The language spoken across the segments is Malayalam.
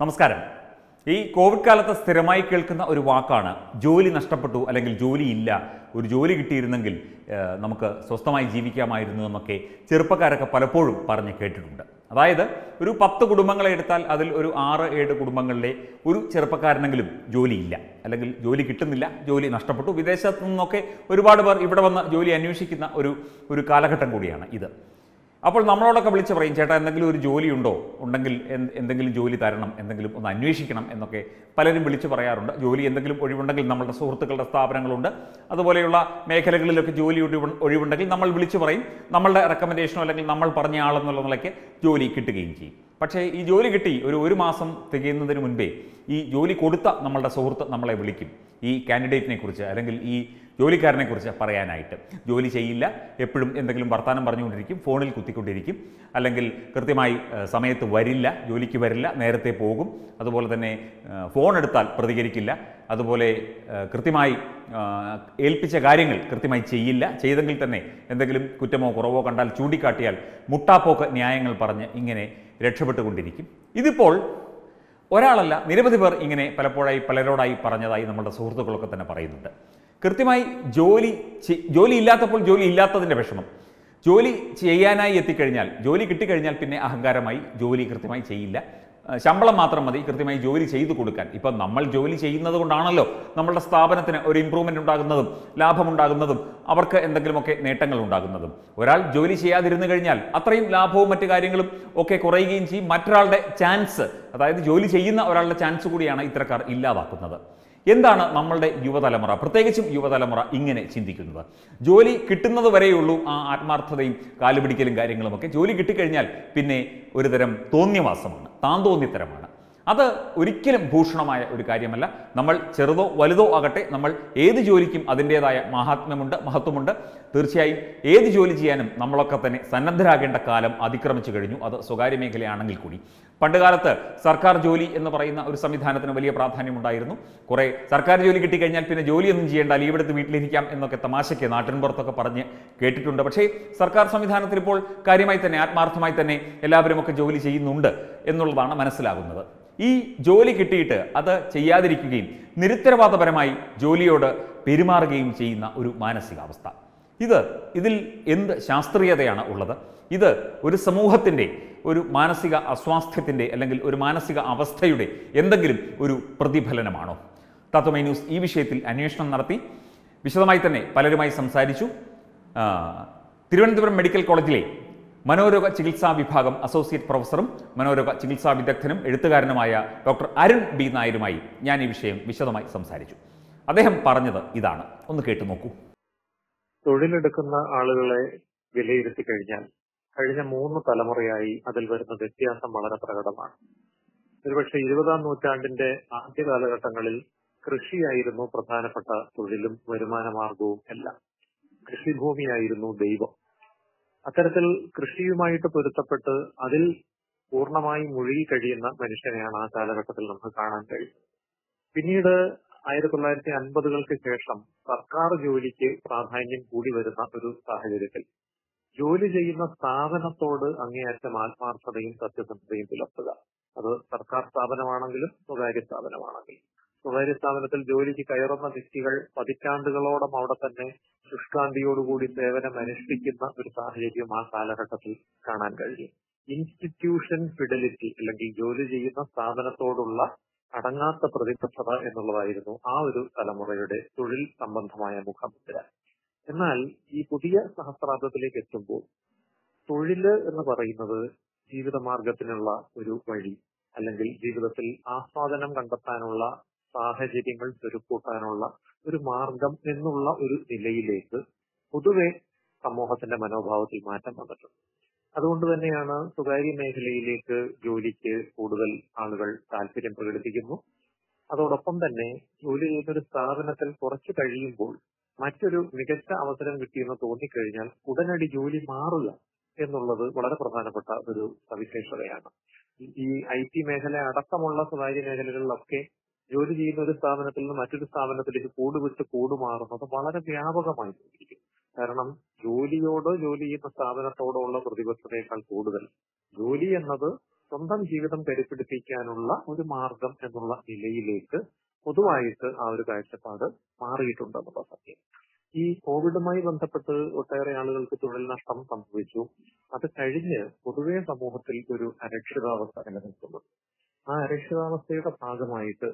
നമസ്കാരം ഈ കോവിഡ് കാലത്ത് സ്ഥിരമായി കേൾക്കുന്ന ഒരു വാക്കാണ് ജോലി നഷ്ടപ്പെട്ടു അല്ലെങ്കിൽ ജോലി ഇല്ല ഒരു ജോലി കിട്ടിയിരുന്നെങ്കിൽ ഏഹ്, നമുക്ക് സ്വസ്ഥമായി ജീവിക്കാമായിരുന്നു എന്നൊക്കെ ചെറുപ്പക്കാരൊക്കെ പലപ്പോഴും പറഞ്ഞ് കേട്ടിട്ടുണ്ട് അതായത് ഒരു പത്ത് കുടുംബങ്ങളെ എടുത്താൽ അതിൽ ഒരു ആറ് ഏഴ് കുടുംബങ്ങളിലെ ഒരു ചെറുപ്പക്കാരനെങ്കിലും ജോലിയില്ല അല്ലെങ്കിൽ ജോലി കിട്ടുന്നില്ല ജോലി നഷ്ടപ്പെട്ടു വിദേശത്തു നിന്നൊക്കെ ഒരുപാട് പേർ ഇവിടെ വന്ന് ജോലി അന്വേഷിക്കുന്ന ഒരു ഒരു കാലഘട്ടം കൂടിയാണ് ഇത് അപ്പോൾ നമ്മളോടൊക്കെ വിളിച്ച് പറയും ചേട്ടാ എന്തെങ്കിലും ഒരു ജോലി ഉണ്ടോ ഉണ്ടെങ്കിൽ എന്ത് എന്തെങ്കിലും ജോലി തരണം എന്തെങ്കിലും ഒന്ന് അന്വേഷിക്കണം എന്നൊക്കെ പലരും വിളിച്ച് പറയാറുണ്ട് ജോലി എന്തെങ്കിലും ഒഴിവുണ്ടെങ്കിൽ നമ്മളുടെ സുഹൃത്തുക്കളുടെ സ്ഥാപനങ്ങളുണ്ട് അതുപോലെയുള്ള മേഖലകളിലൊക്കെ ജോലി ഒഴിവ് ഒഴിവുണ്ടെങ്കിൽ നമ്മൾ വിളിച്ച് പറയും നമ്മളുടെ റെക്കമെൻഡേഷനോ അല്ലെങ്കിൽ നമ്മൾ പറഞ്ഞ ആളെന്നുള്ള നിലയ്ക്ക് ജോലി കിട്ടുകയും ചെയ്യും പക്ഷേ ഈ ജോലി കിട്ടി ഒരു ഒരു മാസം തികയുന്നതിന് മുൻപേ ഈ ജോലി കൊടുത്ത നമ്മളുടെ സുഹൃത്ത് നമ്മളെ വിളിക്കും ഈ കാൻഡിഡേറ്റിനെ കുറിച്ച് അല്ലെങ്കിൽ ഈ ജോലിക്കാരനെ കുറിച്ച് പറയാനായിട്ട് ജോലി ചെയ്യില്ല എപ്പോഴും എന്തെങ്കിലും വർത്തമാനം പറഞ്ഞുകൊണ്ടിരിക്കും ഫോണിൽ കുത്തിക്കൊണ്ടിരിക്കും അല്ലെങ്കിൽ കൃത്യമായി ഏഹ്, സമയത്ത് വരില്ല ജോലിക്ക് വരില്ല നേരത്തെ പോകും അതുപോലെ തന്നെ ഏഹ്, ഫോൺ എടുത്താൽ പ്രതികരിക്കില്ല അതുപോലെ ഏഹ്, കൃത്യമായി ഏഹ്, ഏൽപ്പിച്ച കാര്യങ്ങൾ കൃത്യമായി ചെയ്യില്ല ചെയ്തെങ്കിൽ തന്നെ എന്തെങ്കിലും കുറ്റമോ കുറവോ കണ്ടാൽ ചൂണ്ടിക്കാട്ടിയാൽ മുട്ടാപ്പോക്ക് ന്യായങ്ങൾ പറഞ്ഞ് ഇങ്ങനെ രക്ഷപ്പെട്ടുകൊണ്ടിരിക്കും ഇതിപ്പോൾ ഒരാളല്ല നിരവധി പേർ ഇങ്ങനെ പലപ്പോഴായി പലരോടായി പറഞ്ഞതായി നമ്മുടെ സുഹൃത്തുക്കളൊക്കെ തന്നെ പറയുന്നുണ്ട് കൃത്യമായി ജോലി ചെ- ജോലി ഇല്ലാത്തപ്പോൾ ജോലി ഇല്ലാത്തതിൻ്റെ വിഷമം ജോലി ചെയ്യാനായി എത്തിക്കഴിഞ്ഞാൽ ജോലി കിട്ടിക്കഴിഞ്ഞാൽ പിന്നെ അഹങ്കാരമായി ജോലി കൃത്യമായി ചെയ്യില്ല ആ, ശമ്പളം മാത്രം മതി കൃത്യമായി ജോലി ചെയ്തു കൊടുക്കാൻ ഇപ്പം നമ്മൾ ജോലി ചെയ്യുന്നത് കൊണ്ടാണല്ലോ നമ്മളുടെ സ്ഥാപനത്തിന് ഒരു ഇമ്പ്രൂവ്മെൻ്റ് ഉണ്ടാകുന്നതും ലാഭമുണ്ടാകുന്നതും അവർക്ക് എന്തെങ്കിലുമൊക്കെ നേട്ടങ്ങൾ ഉണ്ടാകുന്നതും ഒരാൾ ജോലി ചെയ്യാതിരുന്നു കഴിഞ്ഞാൽ അത്രയും ലാഭവും മറ്റു കാര്യങ്ങളും ഒക്കെ കുറയുകയും ചെയ്യും മറ്റൊരാളുടെ ചാൻസ് അതായത് ജോലി ചെയ്യുന്ന ഒരാളുടെ ചാൻസ് കൂടിയാണ് ഇത്തരക്കാർ ഇല്ലാതാക്കുന്നത് എന്താണ് നമ്മളുടെ യുവതലമുറ പ്രത്യേകിച്ചും യുവതലമുറ ഇങ്ങനെ ചിന്തിക്കുന്നത് ജോലി കിട്ടുന്നത് വരെയുള്ളൂ ആ ആത്മാർത്ഥതയും കാലുപിടിക്കലും കാര്യങ്ങളുമൊക്കെ ജോലി കിട്ടിക്കഴിഞ്ഞാൽ പിന്നെ ഒരുതരം തോന്നിയവാസമാണ് താന്തോന്നിത്തരമാണ് അത് ഒരിക്കലും ഭൂഷണമായ ഒരു കാര്യമല്ല നമ്മൾ ചെറുതോ വലുതോ ആകട്ടെ നമ്മൾ ഏത് ജോലിക്കും അതിൻ്റേതായ മഹാത്മ്യമുണ്ട് മഹത്വമുണ്ട് തീർച്ചയായും ഏത് ജോലി ചെയ്യാനും നമ്മളൊക്കെ തന്നെ സന്നദ്ധരാകേണ്ട കാലം അതിക്രമിച്ചു കഴിഞ്ഞു അത് സ്വകാര്യ മേഖലയാണെങ്കിൽ കൂടി പണ്ടുകാലത്ത് സർക്കാർ ജോലി എന്ന് പറയുന്ന ഒരു സംവിധാനത്തിന് വലിയ പ്രാധാന്യമുണ്ടായിരുന്നു കുറേ സർക്കാർ ജോലി കിട്ടിക്കഴിഞ്ഞാൽ പിന്നെ ജോലിയൊന്നും ചെയ്യേണ്ട ലീവ് എടുത്ത് വീട്ടിലിരിക്കാം എന്നൊക്കെ തമാശയ്ക്ക് നാട്ടിൻപുറത്തൊക്കെ പറഞ്ഞ് കേട്ടിട്ടുണ്ട് പക്ഷേ സർക്കാർ സംവിധാനത്തിൽ ഇപ്പോൾ കാര്യമായി തന്നെ ആത്മാർത്ഥമായി തന്നെ എല്ലാവരുമൊക്കെ ജോലി ചെയ്യുന്നുണ്ട് എന്നുള്ളതാണ് മനസ്സിലാകുന്നത് ഈ ജോലി കിട്ടിയിട്ട് അത് ചെയ്യാതിരിക്കുകയും നിരുത്തരവാദപരമായി ജോലിയോട് പെരുമാറുകയും ചെയ്യുന്ന ഒരു മാനസികാവസ്ഥ ഇത് ഇതിൽ എന്ത് ശാസ്ത്രീയതയാണ് ഉള്ളത് ഇത് ഒരു സമൂഹത്തിൻ്റെ ഒരു മാനസിക അസ്വാസ്ഥ്യത്തിൻ്റെ അല്ലെങ്കിൽ ഒരു മാനസിക അവസ്ഥയുടെ എന്തെങ്കിലും ഒരു പ്രതിഫലനമാണോ തത്വമൈ ന്യൂസ് ഈ വിഷയത്തിൽ അന്വേഷണം നടത്തി വിശദമായി തന്നെ പലരുമായി സംസാരിച്ചു ആ, തിരുവനന്തപുരം മെഡിക്കൽ കോളേജിലെ മനോരോഗ ചികിത്സാ വിഭാഗം അസോസിയേറ്റ് പ്രൊഫസറും മനോരോഗ ചികിത്സാ വിദഗ്ധനും എഴുത്തുകാരനുമായ ഡോക്ടർ അരുൺ ബി നായരുമായി ഞാൻ ഈ വിഷയം വിശദമായി സംസാരിച്ചു അദ്ദേഹം പറഞ്ഞത് ഇതാണ് ഒന്ന് കേട്ടു നോക്കൂ തൊഴിലെടുക്കുന്ന ആളുകളെ വിലയിരുത്തി കഴിഞ്ഞാൽ കഴിഞ്ഞ മൂന്ന് തലമുറയായി അതിൽ വരുന്ന വ്യത്യാസം വളരെ പ്രകടമാണ് ഒരുപക്ഷെ ഇരുപതാം നൂറ്റാണ്ടിന്റെ ആദ്യ കാലഘട്ടങ്ങളിൽ കൃഷിയായിരുന്നു പ്രധാനപ്പെട്ട തൊഴിലും വരുമാന മാർഗവും എല്ലാം കൃഷിഭൂമിയായിരുന്നു ദൈവം അത്തരത്തിൽ കൃഷിയുമായിട്ട് പൊരുത്തപ്പെട്ട് അതിൽ പൂർണ്ണമായി മുഴുകി കഴിയുന്ന മനുഷ്യനെയാണ് ആ കാലഘട്ടത്തിൽ നമുക്ക് കാണാൻ കഴിയുന്നത് പിന്നീട് ആയിരത്തി തൊള്ളായിരത്തി അൻപതുകൾക്ക് ശേഷം സർക്കാർ ജോലിക്ക് പ്രാധാന്യം കൂടി വരുന്ന ഒരു സാഹചര്യത്തിൽ ജോലി ചെയ്യുന്ന സ്ഥാപനത്തോട് അങ്ങേയറ്റം ആത്മാർത്ഥതയും സത്യസന്ധതയും പുലർത്തുക അത് സർക്കാർ സ്ഥാപനമാണെങ്കിലും സ്വകാര്യ സ്ഥാപനമാണെങ്കിലും സ്വകാര്യ സ്ഥാപനത്തിൽ ജോലിക്ക് കയറുന്ന വ്യക്തികൾ പതിറ്റാണ്ടുകളോളം അവിടെ തന്നെ ശുഷ്കാന്തിയോടുകൂടി സേവനം അനുഷ്ഠിക്കുന്ന ഒരു സാഹചര്യം ആ കാലഘട്ടത്തിൽ കാണാൻ കഴിയും ഇൻസ്റ്റിറ്റ്യൂഷൻ ഫിഡലിറ്റി അല്ലെങ്കിൽ ജോലി ചെയ്യുന്ന സ്ഥാപനത്തോടുള്ള അടങ്ങാത്ത പ്രതിബദ്ധത എന്നുള്ളതായിരുന്നു ആ ഒരു തലമുറയുടെ തൊഴിൽ സംബന്ധമായ മുഖമുദ്ര എന്നാൽ ഈ പുതിയ സഹസ്രാബ്ദത്തിലേക്ക് എത്തുമ്പോൾ തൊഴില് എന്ന് പറയുന്നത് ജീവിതമാർഗത്തിനുള്ള ഒരു വഴി അല്ലെങ്കിൽ ജീവിതത്തിൽ ആസ്വാദനം കണ്ടെത്താനുള്ള സാഹചര്യങ്ങൾ ചുരുക്കൂട്ടാനുള്ള ഒരു മാർഗം എന്നുള്ള ഒരു നിലയിലേക്ക് പൊതുവെ സമൂഹത്തിന്റെ മനോഭാവത്തിൽ മാറ്റം വന്നിട്ടുണ്ട് അതുകൊണ്ട് തന്നെയാണ് സ്വകാര്യ മേഖലയിലേക്ക് ജോലിക്ക് കൂടുതൽ ആളുകൾ താല്പര്യം പ്രകടിപ്പിക്കുന്നു അതോടൊപ്പം തന്നെ ജോലി ചെയ്യുന്ന ഒരു സ്ഥാപനത്തിൽ കുറച്ച് കഴിയുമ്പോൾ മറ്റൊരു മികച്ച അവസരം കിട്ടിയെന്ന് തോന്നിക്കഴിഞ്ഞാൽ ഉടനടി ജോലി മാറുക എന്നുള്ളത് വളരെ പ്രധാനപ്പെട്ട ഒരു സവിശേഷതയാണ് ഈ- ഈ ഐ ടി മേഖല അടക്കമുള്ള സ്വകാര്യ മേഖലകളിലൊക്കെ ജോലി ചെയ്യുന്ന ഒരു സ്ഥാപനത്തിൽ നിന്ന് മറ്റൊരു സ്ഥാപനത്തിലേക്ക് കൂടുവിട്ട് കൂടുമാറുന്നത് വളരെ വ്യാപകമായി കൊണ്ടിരിക്കും കാരണം ജോലിയോട് ജോലി ചെയ്യുന്ന സ്ഥാപനത്തോടുള്ള പ്രതിബദ്ധതയേക്കാൾ കൂടുതൽ ജോലി എന്നത് സ്വന്തം ജീവിതം കരുപിടിപ്പിക്കാനുള്ള ഒരു മാർഗം എന്നുള്ള നിലയിലേക്ക് പൊതുവായിട്ട് ആ ഒരു കാഴ്ചപ്പാട് മാറിയിട്ടുണ്ടെന്നുള്ള സത്യം ഈ കോവിഡുമായി ബന്ധപ്പെട്ട് ഒട്ടേറെ ആളുകൾക്ക് തൊഴിൽ നഷ്ടം സംഭവിച്ചു അത് കഴിഞ്ഞ് പൊതുവെ സമൂഹത്തിൽ ഒരു അരക്ഷിതാവസ്ഥ നിലനിൽക്കുന്നു ആ അരക്ഷിതാവസ്ഥയുടെ ഭാഗമായിട്ട്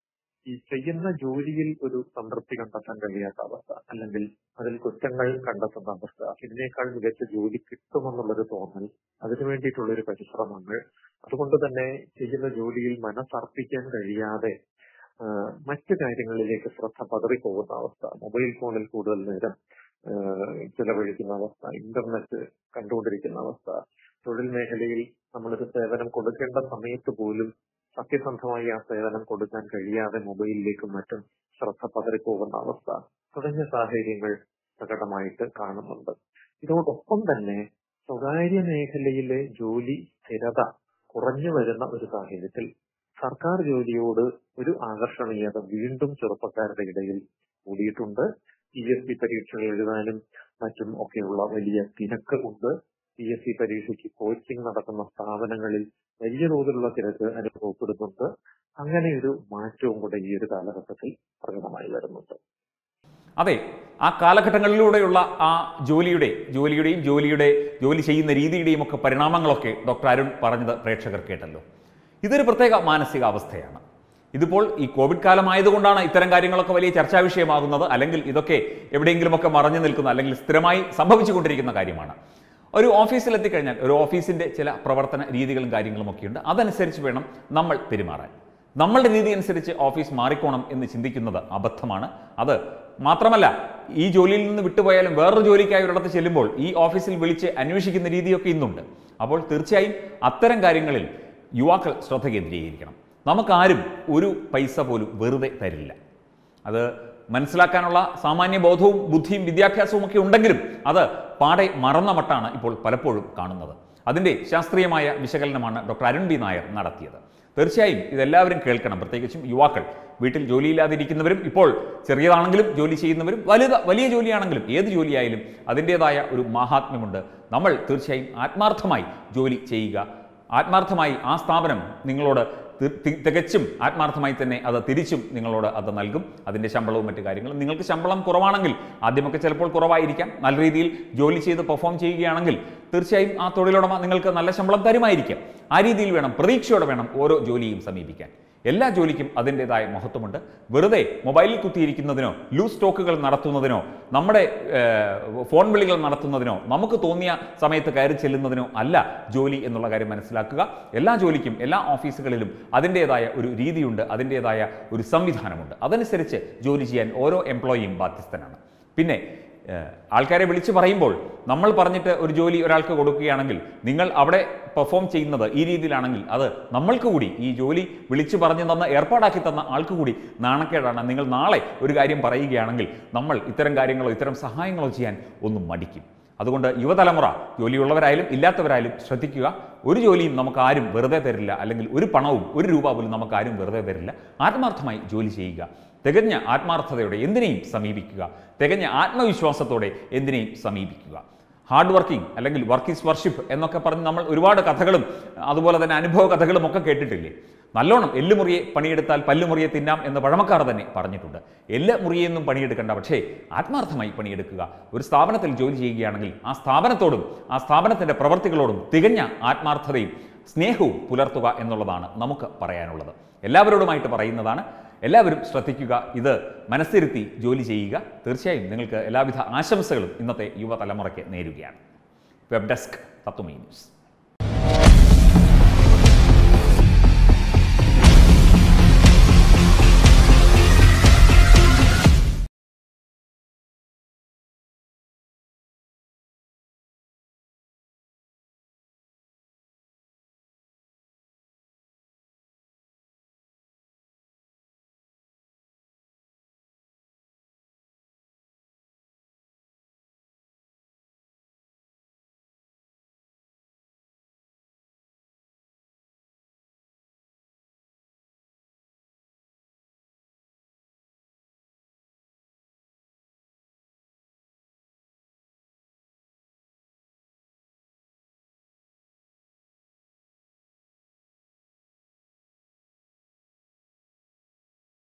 ഈ ചെയ്യുന്ന ജോലിയിൽ ഒരു സംതൃപ്തി കണ്ടെത്താൻ കഴിയാത്ത അവസ്ഥ അല്ലെങ്കിൽ അതിൽ കുറ്റങ്ങൾ കണ്ടെത്തുന്ന അവസ്ഥ ഇതിനേക്കാൾ മികച്ച ജോലി കിട്ടുമെന്നുള്ളൊരു തോന്നൽ അതിനു വേണ്ടിയിട്ടുള്ള ഒരു പരിശ്രമങ്ങൾ അതുകൊണ്ട് തന്നെ ചെയ്യുന്ന ജോലിയിൽ മനസ്സർപ്പിക്കാൻ കഴിയാതെ ആ, മറ്റു കാര്യങ്ങളിലേക്ക് ശ്രദ്ധ പതറിപ്പോകുന്ന അവസ്ഥ മൊബൈൽ ഫോണിൽ കൂടുതൽ നേരം ആ, ചിലവഴിക്കുന്ന അവസ്ഥ ഇന്റർനെറ്റ് കണ്ടുകൊണ്ടിരിക്കുന്ന അവസ്ഥ തൊഴിൽ മേഖലയിൽ നമ്മളൊരു സേവനം കൊടുക്കേണ്ട സമയത്ത് പോലും സത്യസന്ധമായി ആ സേവനം കൊടുക്കാൻ കഴിയാതെ മൊബൈലിലേക്കും മറ്റും ശ്രദ്ധ പതറിപ്പോകുന്ന അവസ്ഥ തുടങ്ങിയ സാഹചര്യങ്ങൾ പ്രകടമായിട്ട് കാണുന്നുണ്ട് ഇതോടൊപ്പം തന്നെ സ്വകാര്യ മേഖലയിലെ ജോലി സ്ഥിരത കുറഞ്ഞു വരുന്ന ഒരു സാഹചര്യത്തിൽ സർക്കാർ ജോലിയോട് ഒരു ആകർഷണീയത വീണ്ടും ചെറുപ്പക്കാരുടെ ഇടയിൽ കൂടിയിട്ടുണ്ട് പി എസ് സി പരീക്ഷകൾ എഴുതാനും മറ്റും ഒക്കെയുള്ള വലിയ തിരക്ക് ഉണ്ട് പി എസ് സി പരീക്ഷയ്ക്ക് കോച്ചിങ് നടക്കുന്ന സ്ഥാപനങ്ങളിൽ വലിയ തോതിലുള്ള തിരക്ക് അനുഭവപ്പെടുന്നുണ്ട് അങ്ങനെ ഒരു മാറ്റവും കൂടെ ഈ ഒരു കാലഘട്ടത്തിൽ പ്രകടമായി വരുന്നുണ്ട് അതെ ആ കാലഘട്ടങ്ങളിലൂടെയുള്ള ആ ജോലിയുടെ ജോലിയുടെയും ജോലിയുടെ ജോലി ചെയ്യുന്ന രീതിയുടെയും ഒക്കെ പരിണാമങ്ങളൊക്കെ ഡോക്ടർ അരുൺ പറഞ്ഞത് പ്രേക്ഷകർ കേട്ടല്ലോ ഇതൊരു പ്രത്യേക മാനസികാവസ്ഥയാണ് ഇതിപ്പോൾ ഈ കോവിഡ് കാലമായതുകൊണ്ടാണ് ഇത്തരം കാര്യങ്ങളൊക്കെ വലിയ ചർച്ചാ വിഷയമാകുന്നത് അല്ലെങ്കിൽ ഇതൊക്കെ എവിടെയെങ്കിലുമൊക്കെ മറഞ്ഞു നിൽക്കുന്ന അല്ലെങ്കിൽ സ്ഥിരമായി സംഭവിച്ചുകൊണ്ടിരിക്കുന്ന കാര്യമാണ് ഒരു ഓഫീസിൽ എത്തിക്കഴിഞ്ഞാൽ ഒരു ഓഫീസിൻ്റെ ചില പ്രവർത്തന രീതികളും കാര്യങ്ങളും ഒക്കെയുണ്ട് അതനുസരിച്ച് വേണം നമ്മൾ പെരുമാറാൻ നമ്മളുടെ രീതി അനുസരിച്ച് ഓഫീസ് മാറിക്കോണം എന്ന് ചിന്തിക്കുന്നത് അബദ്ധമാണ് അത് മാത്രമല്ല ഈ ജോലിയിൽ നിന്ന് വിട്ടുപോയാലും വേറൊരു ജോലിക്കായി ഒരിടത്ത് ചെല്ലുമ്പോൾ ഈ ഓഫീസിൽ വിളിച്ച് അന്വേഷിക്കുന്ന രീതിയൊക്കെ ഇന്നുണ്ട് അപ്പോൾ തീർച്ചയായും അത്തരം കാര്യങ്ങളിൽ യുവാക്കൾ ശ്രദ്ധ കേന്ദ്രീകരിക്കണം നമുക്കാരും ഒരു പൈസ പോലും വെറുതെ തരില്ല അത് മനസ്സിലാക്കാനുള്ള സാമാന്യ ബോധവും ബുദ്ധിയും വിദ്യാഭ്യാസവും ഒക്കെ ഉണ്ടെങ്കിലും അത് പാടെ മറന്ന മട്ടാണ് ഇപ്പോൾ പലപ്പോഴും കാണുന്നത് അതിൻ്റെ ശാസ്ത്രീയമായ വിശകലനമാണ് ഡോക്ടർ അരുൺ ബി നായർ നടത്തിയത് തീർച്ചയായും ഇതെല്ലാവരും കേൾക്കണം പ്രത്യേകിച്ചും യുവാക്കൾ വീട്ടിൽ ജോലിയില്ലാതിരിക്കുന്നവരും ഇപ്പോൾ ചെറിയതാണെങ്കിലും ജോലി ചെയ്യുന്നവരും വലുത വലിയ ജോലിയാണെങ്കിലും ഏത് ജോലിയായാലും അതിൻ്റേതായ ഒരു മാഹാത്മ്യമുണ്ട് നമ്മൾ തീർച്ചയായും ആത്മാർത്ഥമായി ജോലി ചെയ്യുക ആത്മാർത്ഥമായി ആ സ്ഥാപനം നിങ്ങളോട് തി- തി- തികച്ചും ആത്മാർത്ഥമായി തന്നെ അത് തിരിച്ചും നിങ്ങളോട് അത് നൽകും അതിൻ്റെ ശമ്പളവും മറ്റു കാര്യങ്ങളും നിങ്ങൾക്ക് ശമ്പളം കുറവാണെങ്കിൽ ആദ്യമൊക്കെ ചിലപ്പോൾ കുറവായിരിക്കാം നല്ല രീതിയിൽ ജോലി ചെയ്ത് പെർഫോം ചെയ്യുകയാണെങ്കിൽ തീർച്ചയായും ആ തൊഴിലുടമ നിങ്ങൾക്ക് നല്ല ശമ്പളം തരുമായിരിക്കാം ആ രീതിയിൽ വേണം പ്രതീക്ഷയോടെ വേണം ഓരോ ജോലിയും സമീപിക്കാൻ എല്ലാ ജോലിക്കും അതിൻ്റെതായ മഹത്വമുണ്ട് വെറുതെ മൊബൈലിൽ കുത്തിയിരിക്കുന്നതിനോ ലൂസ് സ്റ്റോക്കുകൾ നടത്തുന്നതിനോ നമ്മുടെ ഏഹ്, ഫോൺ വിളികൾ നടത്തുന്നതിനോ നമുക്ക് തോന്നിയ സമയത്ത് കയറി ചെല്ലുന്നതിനോ അല്ല ജോലി എന്നുള്ള കാര്യം മനസ്സിലാക്കുക എല്ലാ ജോലിക്കും എല്ലാ ഓഫീസുകളിലും അതിൻ്റെതായ ഒരു രീതിയുണ്ട് അതിൻ്റെതായ ഒരു സംവിധാനമുണ്ട് അതനുസരിച്ച് ജോലി ചെയ്യാൻ ഓരോ എംപ്ലോയിയും ബാധ്യസ്ഥനാണ് പിന്നെ ഏഹ്, ആൾക്കാരെ വിളിച്ചു പറയുമ്പോൾ നമ്മൾ പറഞ്ഞിട്ട് ഒരു ജോലി ഒരാൾക്ക് കൊടുക്കുകയാണെങ്കിൽ നിങ്ങൾ അവിടെ പെർഫോം ചെയ്യുന്നത് ഈ രീതിയിലാണെങ്കിൽ അത് നമ്മൾക്ക് കൂടി ഈ ജോലി വിളിച്ചു പറഞ്ഞു തന്ന ഏർപ്പാടാക്കി തന്ന ആൾക്ക് കൂടി നാണക്കേടാണ് നിങ്ങൾ നാളെ ഒരു കാര്യം പറയുകയാണെങ്കിൽ നമ്മൾ ഇത്തരം കാര്യങ്ങളോ ഇത്തരം സഹായങ്ങളോ ചെയ്യാൻ ഒന്നും മടിക്കും അതുകൊണ്ട് യുവതലമുറ ജോലിയുള്ളവരായാലും ഇല്ലാത്തവരായാലും ശ്രദ്ധിക്കുക ഒരു ജോലിയും നമുക്ക് ആരും വെറുതെ തരില്ല അല്ലെങ്കിൽ ഒരു പണവും ഒരു രൂപ പോലും നമുക്ക് ആരും വെറുതെ തരില്ല ആത്മാർത്ഥമായി ജോലി ചെയ്യുക തികഞ്ഞ ആത്മാർത്ഥതയോടെ എന്തിനേയും സമീപിക്കുക തികഞ്ഞ ആത്മവിശ്വാസത്തോടെ എന്തിനേയും സമീപിക്കുക ഹാർഡ് വർക്കിംഗ് അല്ലെങ്കിൽ വർക്ക് ഈസ് വർഷിപ്പ് എന്നൊക്കെ പറഞ്ഞ് നമ്മൾ ഒരുപാട് കഥകളും അതുപോലെ തന്നെ അനുഭവ കഥകളും ഒക്കെ കേട്ടിട്ടില്ലേ നല്ലോണം എല്ലുമുറിയെ പണിയെടുത്താൽ പല്ലുമുറിയെ തിന്നാം എന്ന് പഴമക്കാർ തന്നെ പറഞ്ഞിട്ടുണ്ട് എല്ലാ മുറിയെന്നും പണിയെടുക്കേണ്ട പക്ഷേ ആത്മാർത്ഥമായി പണിയെടുക്കുക ഒരു സ്ഥാപനത്തിൽ ജോലി ചെയ്യുകയാണെങ്കിൽ ആ സ്ഥാപനത്തോടും ആ സ്ഥാപനത്തിൻ്റെ പ്രവർത്തികളോടും തികഞ്ഞ ആത്മാർത്ഥതയും സ്നേഹവും പുലർത്തുക എന്നുള്ളതാണ് നമുക്ക് പറയാനുള്ളത് എല്ലാവരോടുമായിട്ട് പറയുന്നതാണ് എല്ലാവരും ശ്രദ്ധിക്കുക ഇത് മനസ്സിരുത്തി ജോലി ചെയ്യുക തീർച്ചയായും നിങ്ങൾക്ക് എല്ലാവിധ ആശംസകളും ഇന്നത്തെ യുവതലമുറയ്ക്ക് നേരുകയാണ് വെബ് ഡെസ്ക് തത്വമൈ ന്യൂസ്